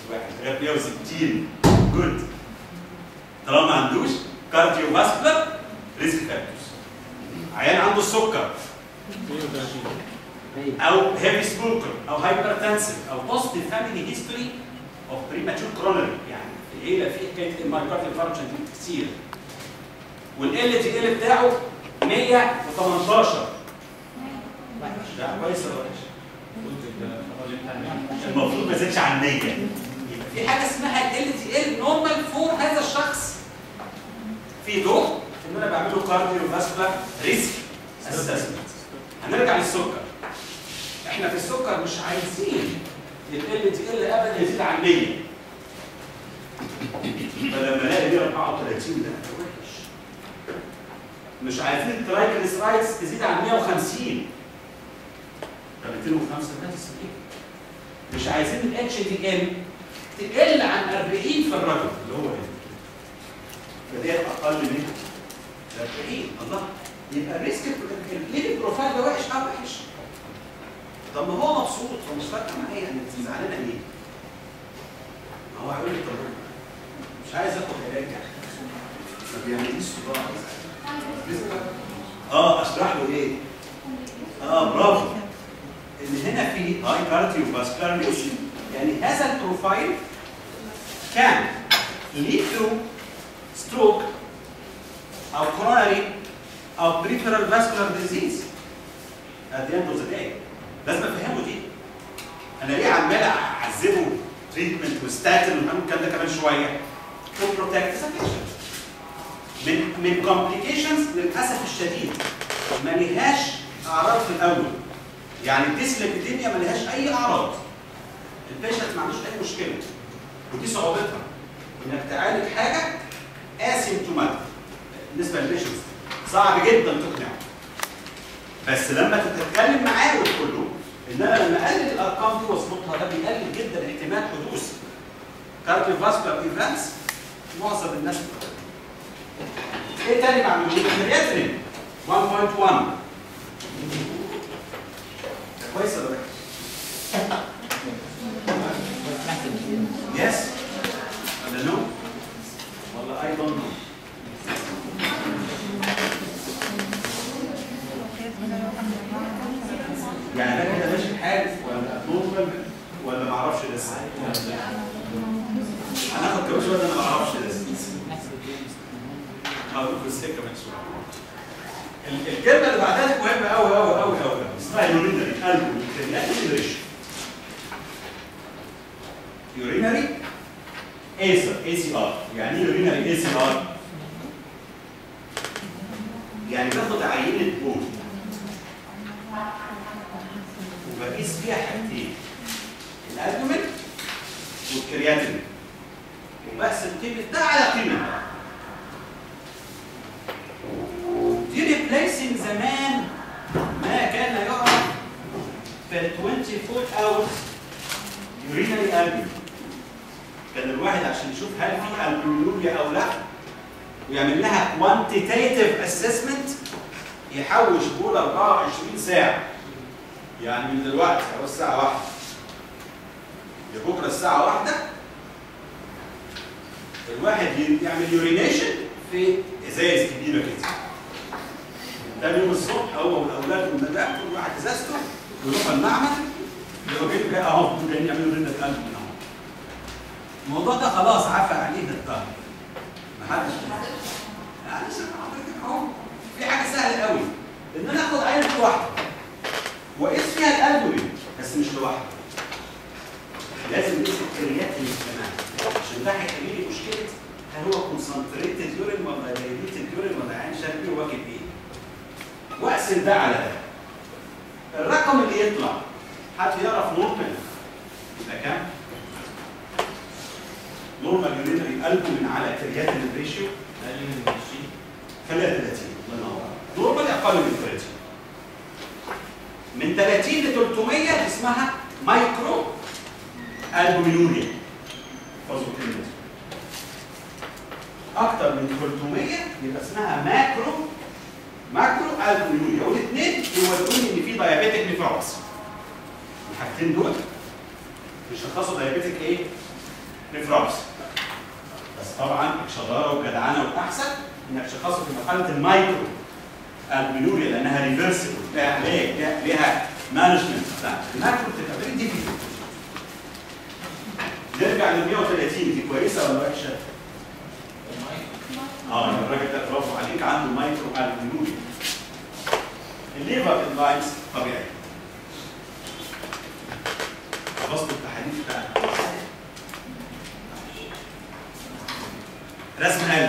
واحد لغايه 160 جود طالما ما عندوش كارديو فاسكولار ريسك فاكتورز عيان عنده السكر او هيفي سموكر او هايبرتنسيف او بوزيتيف فاميلي هيستوري اوف بريماتشور كرونري يعني في العيله في حكايه المايكارديال فانكشن دي كتير والال دي ال بتاعه 118 لا كويس ولا وحش؟ المفروض ما يزيدش عن 100 يبقى في حاجه اسمها ال دي ال نورمال فور هذا الشخص في دور ان انا بعمل له كارديو فاسكولار ريسك اسسمنت هنرجع للسكر احنا في السكر مش عايزين ال دي ال ابدا يزيد عن 100 فلما الاقي 134 ده وحش مش عايزين الترايجليسرايدز تزيد عن 150 ده 205 ده تسليم مش عايزين الاتش دي ام تقل عن 40 في الرجل اللي هو هنا فديت اقل من 40 الله يبقى الريسك الليفل بروفايل ده وحش اه وحش طب ما هو مبسوط فمش فارقه معايا انت زعلانه ليه؟ ما هو هيقول لي طب مش عايز اخد علاج ما بيعمليش صداع اه اشرح له ايه؟ اه برافو ان هنا في هاي كارديو فاسكولار ريسك يعني هذا البروفايل كان lead to stroke او coronary او peripheral vascular disease at the end of the day لازم افهمه دي انا ليه عمال اعذبه تريتمنت وستاتين وهنعمل الكلام ده كمان شويه to protect the patient من من complications للاسف الشديد ما لهاش اعراض في الاول يعني الديسليبيديميا ما لهاش اي اعراض البيشنت ما عندوش اي مشكله ودي صعوبتها انك تعالج حاجه اسيمتوماتيك بالنسبه للبيشنت صعب جدا تقنعه بس لما تتكلم معاه وتقول له ان انا لما اقلل الارقام دي واظبطها ده بيقلل جدا احتمال حدوث كارديو فاسكولار ايفنتس معظم الناس بتقول ايه تاني بعمله؟ الكرياتين 1.1 ده كويس ولا وحش؟ يس ولا نو؟ ولا اي دونت نو؟ يعني ده كده ماشي الحال ولا نورمال ولا ما اعرفش لسه؟ هناخد كمان شويه انا ما اعرفش لسه هقول لكم السكه من شويه ال- الكلمه اللي بعدها دي مهمه قوي قوي قوي قوي اسمها يورينري قلب الكرياتين ريشيو يورينري ايسر اي سي ار يعني ايه يورينري اي سي ار؟ يعني باخد عينه بول وبقيس فيها حاجتين الالبومين والكرياتين وبقسم قيمه ده على قيمه ده دي ريبليسنج زمان ما كان يعرف في 24 hours يورينري البومين كان الواحد عشان يشوف هل في البومينوريا او لا ويعمل لها كوانتيتيف اسسمنت يحوش بول 24 ساعه يعني من دلوقتي او الساعه واحدة لبكره الساعه واحدة الواحد يعمل يورينيشن في ازايز كبيره كده تاني يوم الصبح هو والاولاد والمدام كل واحد ازازته ويروح المعمل يروح جايب جاي اهو جايين يعملوا رنه قلب من اهو الموضوع ده خلاص عفى عليه الدكتور محدش يعني لسه حضرتك اهو في حاجه سهله قوي ان انا اخد عينه واحده واقيس فيها الالبومين بس مش لوحده لازم نقيس الكرياتين كمان عشان ده هيحل لي مشكله هل هو كونسنتريتد يورين ولا دايليتد يورين ولا عين شربي واكل ايه واقسم ده على ده الرقم اللي يطلع حد يعرف نورمال يبقى كام؟ نورمال يورينري البومين على كرياتين ريشيو اقل من 20 خليها 30 الله ينور نورمال اقل من 30 من 30 ل 300 اسمها مايكرو البومينوريا اظبط الكلمه دي اكتر من 300 يبقى اسمها ماكرو ماكرو البومينوريا والاثنين يوروني ان في دايابيتك نيفروباثي الحاجتين دول بيشخصوا دايابيتك ايه؟ ريفراكس بس طبعا شطاره وجدعنه والاحسن انك تشخصه في مرحله المايكرو البلوريا لانها ريفرسبل لها علاج لها- لها مانجمنت بتاع المايكرو بتبقى فيري ديفيكولت نرجع لل 130 دي كويسه ولا وحشه؟ اه يبقى الراجل ده برافو عليك عنده مايكرو البلوريا الليفر انلاينز طبيعي خلصت التحاليل بتاعتك رسم قلب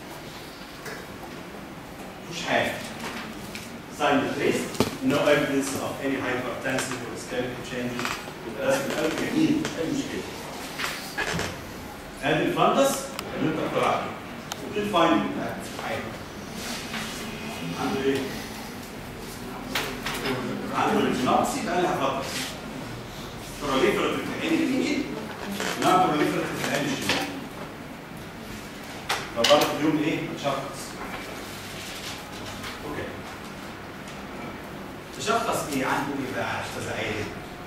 مفيش حاجه silent race no evidence of any hypertensive or skeletal changes يبقى رسم القلب جميل مش اي مشكله ادي الفندس اللي انت اخترعته ودي الفاينل بتاعت الحياه عنده ايه؟ عنده الجنابسي بقى لها فتره بروليفرتيف في العين اليمين لا بروليفرتيف في العين الشمال فبرضه اليوم ايه؟ تشخص اوكي تشخص ايه عنده ايه بقى استاذ عيد؟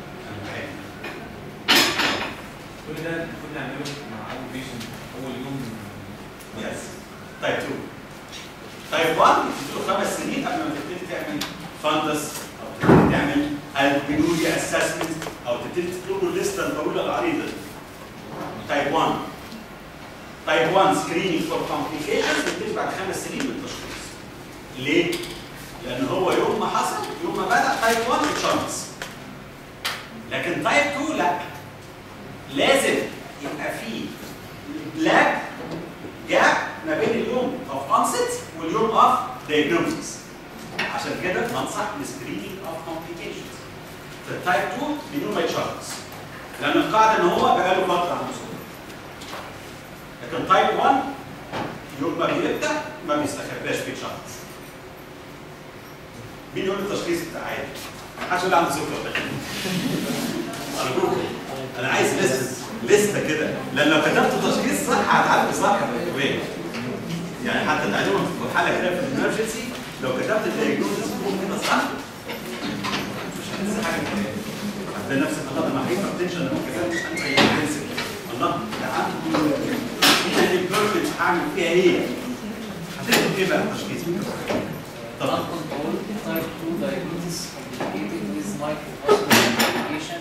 كل ده المفروض نعمله مع اول بيشنت اول يوم يس تايب 2 تايب 1 بتديله خمس سنين قبل ما تبتدي تعمل فاندس او تبتدي تعمل البيولوجي اسسمنت او تبتدي تطلب له الليسته الطويله العريضه دي تايب 1 تايب 1 سكريننج فور كومبليكيشنز بتبتدي بعد خمس سنين من التشخيص ليه؟ لان هو يوم ما حصل يوم ما بدا تايب 1 اتشخص لكن تايب 2 لا لازم يبقى فيه بلاك جاب ما بين اليوم اوف انست واليوم اوف diagnosis عشان كده بنصح بالسكريننج اوف كومبليكيشنز في التايب 2 من يوم ما يتشخص لان القاعده ان هو بقى له فتره عنده سكر لكن تايب 1 يوم ما بيبدا ما بيستخباش بيتشخص مين يقول التشخيص بتاع عادي؟ محدش يقول عنده سكر ده ارجوك انا عايز لسته لسته كده لان لو كتبت تشخيص صح هتعرف صح وين يعني حتى تعلمهم في حاله كده في الامرجنسي لو كتبت الدايجنوزس فوق كده صح مش هتنسى حاجه كده هتلاقي نفسك الله ده هايبر تنشن لو ما كتبتش انت هتنسى الله ده عنده هنا البيرفكت هعمل فيها ايه؟ هتكتب ايه بقى التشخيص؟ طبعا Uncontrolled type 2 diabetes complicated with microvascular complication.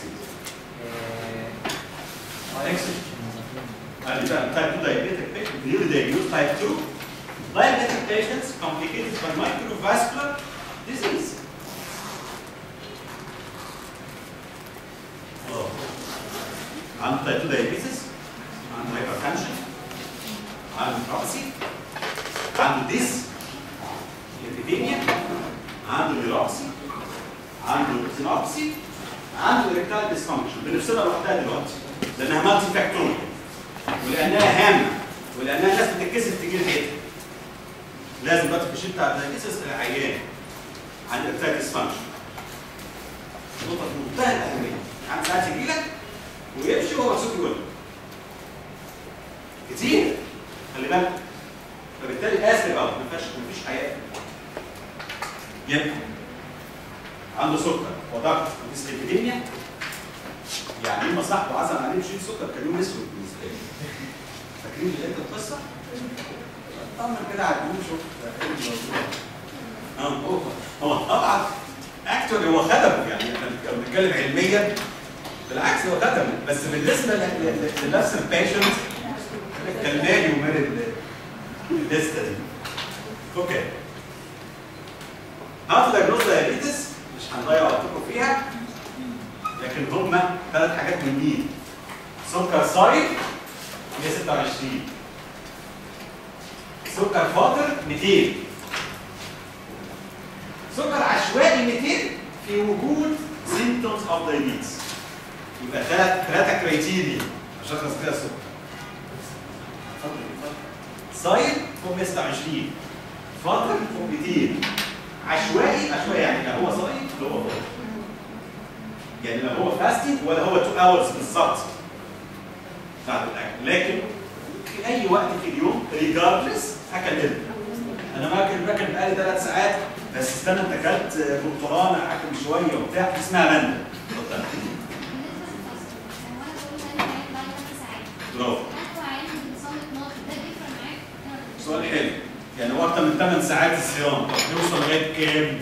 Uh, And then type 2 diabetic patient, newly diagnosed type 2. Diabetic patients complicated by microvascular disease. Oh. عنده type 2 diabetes, عنده hypertension, عنده neuropathy, عنده dis, lipidemia, عنده neuropathy, عنده synopsy, عنده erectile dysfunction بنفصلها لوحدها دلوقتي لانها مالتي فاكتوريال ولانها هامه ولانها الناس بتتكسف تجي الحته لازم بقى في الشيت بتاع الدايجيسس العيان عن erectile dysfunction نقطه في منتهى الاهميه عن ساعات يجي لك ويمشي وهو مكسوف يقول لك. كتير خلي بالك فبالتالي اسف اه ما فيش ما فيش حياه يبقى عنده سكر وضغط وديسليبيديميا يعني يوم ما صاحبه عزم عليه بشيل سكر كان يوم اسود بالنسبه لي فاكرين لقيت القصه؟ طمن كده على الجنوب شوف ايه الموضوع اه هو هو طبعا اكتوري هو خدمه يعني احنا لو بنتكلم علميا بالعكس هو خدمه بس بالنسبه ل- ل- لنفس البيشنت كان مالي ومال ال- الليسته دي اوكي هاف دايجنوز دايابيتس مش هنضيع وقتكم فيها لكن هم ثلاث حاجات مهمين سكر صايم 126 سكر فاطر 200 سكر عشوائي 200 في وجود symptoms of diabetes يبقى ثلاث ثلاثة كريتيريا عشان اشخص كده السكر صايم فوق 126 فاطر فوق 200 عشوائي عشوائي يعني لا هو صايم ولا هو فاطر يعني لا هو فاستنج ولا هو 2 اورز بالظبط بعد الاكل لكن في اي وقت في اليوم ريجاردلس اكل هنا انا باكل باكل بقالي ثلاث ساعات بس استنى انت اكلت برتقانه اكل شويه وبتاع اسمها ماندا اتفضل برافو قهوة عين بتصلي 12 ده بيفرق معاك؟ سؤال حلو يعني هو اكتر من 8 ساعات الصيام طب يوصل لغايه كام؟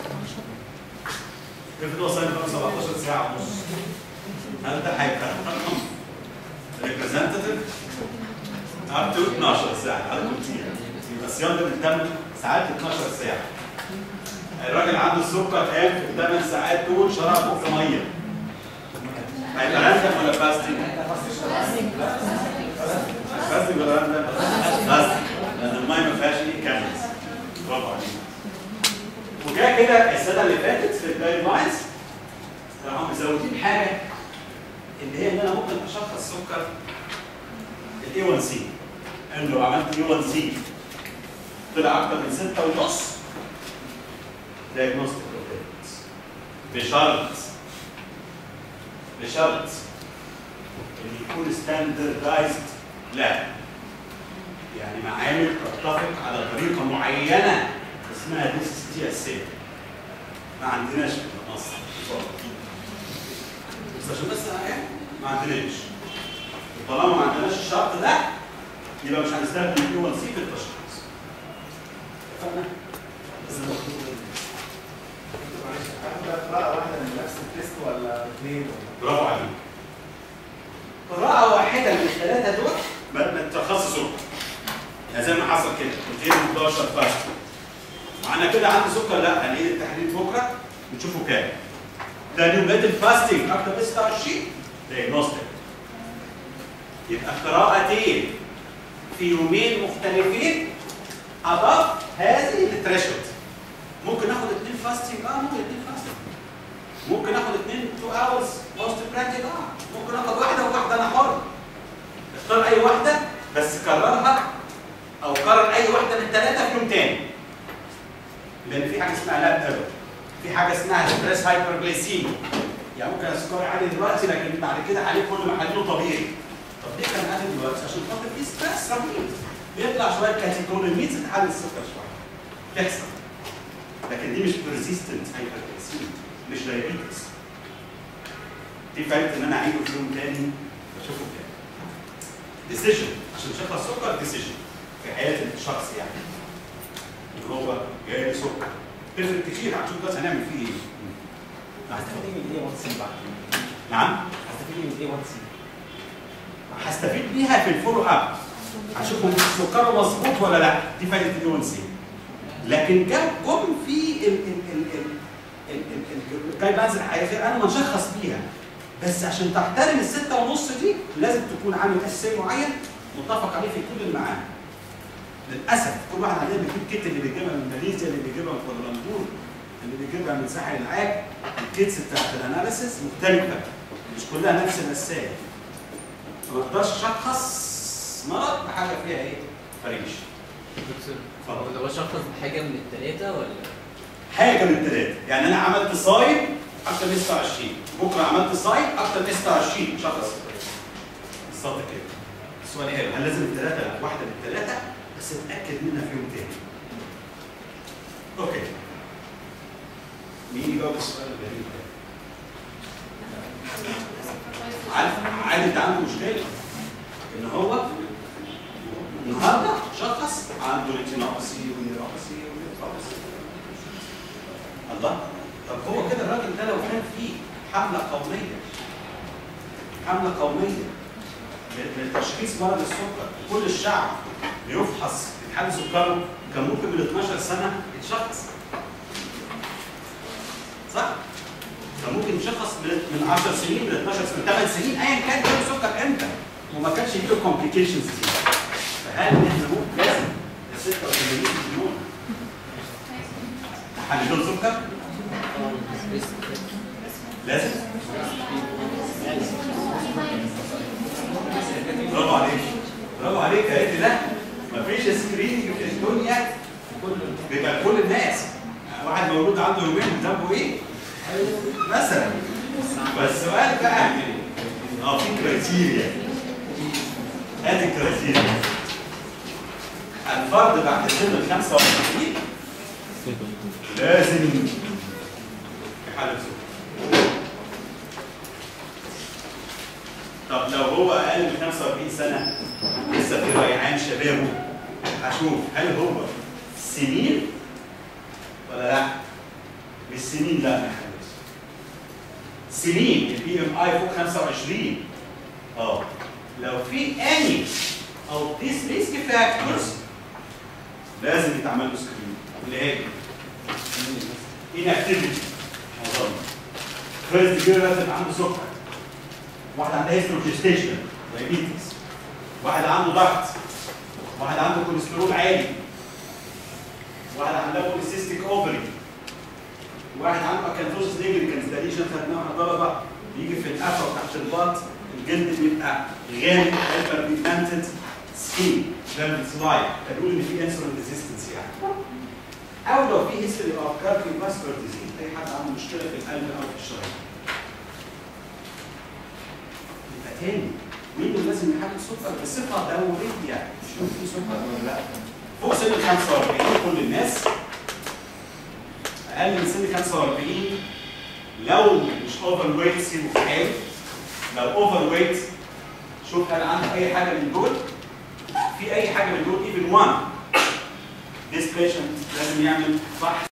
افرض هو صايم بقى 17 ساعه ونص هل ده هيبقى رقم ريبريزنتيف up to 12 ساعه على كتير يبقى الصيام ده من 8 ساعات ل 12 ساعه الراجل عنده السكر قام في الثمان ساعات دول شرب بق ميه هيبقى راندم ولا فاستنج؟ فاستنج ولا راندم؟ فاستنج لان الميه ما فيهاش ايه كالوريز برافو عليك وجاء كده السنه اللي فاتت في الجايد لاينز راحوا مزودين حاجه اللي هي ان انا ممكن اشخص سكر الاي 1 سي ان لو عملت اي 1 سي طلع اكتر من 6 ونص diagnostic of بشرط بشرط ان يكون ستاندردايزد لاب يعني معامل تتفق على طريقه معينه اسمها دي اس تي اس ما عندناش في مصر بس عشان بس أنا ما عندناش طالما ما عندناش الشرط ده يبقى مش هنستخدم اليو 1 سي في التشخيص اتفقنا؟ معلش هاخد قراءة واحدة من نفس التيست ولا اثنين برافو عليك قراءة واحدة من الثلاثة دول ما تخصصوا يعني زي ما حصل كده 211 فرق وأنا كده عندي سكر لا هنعيد التحليل بكرة ونشوفه كام ده نيوميتال فاستنج أكتر من 26 دايجنوستيك يبقى قراءتين في يومين مختلفين أضاف هذه الثريشولد ممكن اخد اثنين فاستنج اه ممكن اثنين فاستنج ممكن اخد اثنين 2 اورز بوست براكتيك اه ممكن اخد واحده وواحده انا حر اختار اي واحده بس كررها او كرر اي واحده من الثلاثه في يوم تاني لان في حاجه اسمها لاب ايرور في حاجه اسمها ستريس هايبرجليسيميا يعني ممكن السكر عالي دلوقتي لكن بعد كده عليه كل محلله طبيعي طب ليه كان عالي دلوقتي عشان خاطر في ستريس رهيب بيطلع شويه كاتيكولوميدز تحل السكر شويه تحصل لكن دي مش persistent hyperglycemia مش diabetes دي فايدة ان انا اعيده في يوم تاني واشوفه تاني decision عشان شخص السكر decision في حياة الشخص يعني ان هو جاي لي سكر تفرق كتير هنشوف دلوقتي هنعمل فيه ايه هستفيد من الاي 1 سي بعد نعم هستفيد من الاي 1 سي هستفيد بيها في الفولو اب هشوف سكره مظبوط ولا لا دي فايدة اليو 1 سي لكن جم جم في الجايد لاينز الحقيقيه انا ما نشخص بيها بس عشان تحترم الستة ونص دي لازم تكون عامل اساسي معين متفق عليه في كل المعامل. للاسف كل واحد عندنا بيجيب كيت اللي بيجيبها من ماليزيا اللي بيجيبها من كوالالمبور اللي بيجيبها من ساحل العاج الكيتس بتاعت الاناليسيس مختلفه مش كلها نفس الرسائل. ما اقدرش اشخص مرض بحاجه فيها ايه؟ فريش. دكتور اتفضل. هو ده شخص حاجه من الثلاثه ولا حاجه من الثلاثه يعني انا عملت صايم اكتر من 26 بكره عملت صايم اكتر من 26 شخص بالظبط كده السؤال ايه هل لازم الثلاثه لا واحده من الثلاثه بس اتاكد منها في يوم تاني اوكي مين يجاوب السؤال الغريب ده عارف عارف انت عنده مشكله ان هو النهارده شخص عنده ريتينوباسي ونيوروباسي ونيوروباسي الله طب هو كده الراجل ده لو كان فيه حمله قوميه حمله قوميه لتشخيص مرض السكر كل الشعب بيفحص يتحل سكره كان ممكن من 12 سنه يتشخص صح؟ كان ممكن يشخص من من 10 سنين من 12 سنه 8 سنين ايا كان جاله سكر امتى وما كانش يجيله كومبليكيشنز دي فهل احنا ممكن لازم ال 86 مليون نحل لهم سكر؟ لازم برافو عليك برافو عليك يا ريت لا مفيش سكريننج في الدنيا بيبقى كل الناس واحد مولود عنده يومين ذنبه ايه؟ مثلا بس السؤال بقى اه في كرايتيريا ادي الكرايتيريا الفرد بعد سن ال 55 لازم يحلل سكر طب لو هو اقل من 45 سنه لسه في ريعان شبابه هشوف هل هو سنين ولا لا؟ مش سنين لا ما يحبش سنين البي ام اي فوق 25 اه لو في any of these risk factors لازم يتعمل له سكرين اللي هي inactivity معظمها فيرست جير لازم عنده سكر واحد عندها هيستروجيستيشن دايابيتس واحد عنده ضغط واحد عنده كوليسترول عالي واحد عنده بوليسيستيك اوفري واحد عنده اكانثوسيس نيجريكانس ده ليشن خدناها مع طلبه بيجي في القفا وتحت البط الجلد بيبقى غامق هايبر بيجمنتد سكين فيرمنت سلايد فنقول ان في انسولين ريزيستنس يعني او لو في هيستوري اوف كارديو فاسكولار ديزيز اي حد عنده مشكله في القلب او في الشرايين يبقى تاني مين اللي لازم يحدد سكر بصفه دوريه شوف في سكر ولا لا فوق سن ال 45 كل الناس اقل من سن 45 لو مش اوفر ويت سيبه في حاله لو اوفر ويت شوف هل عنده اي حاجه من دول في اي حاجه من دول even one this patient لازم يعمل فحص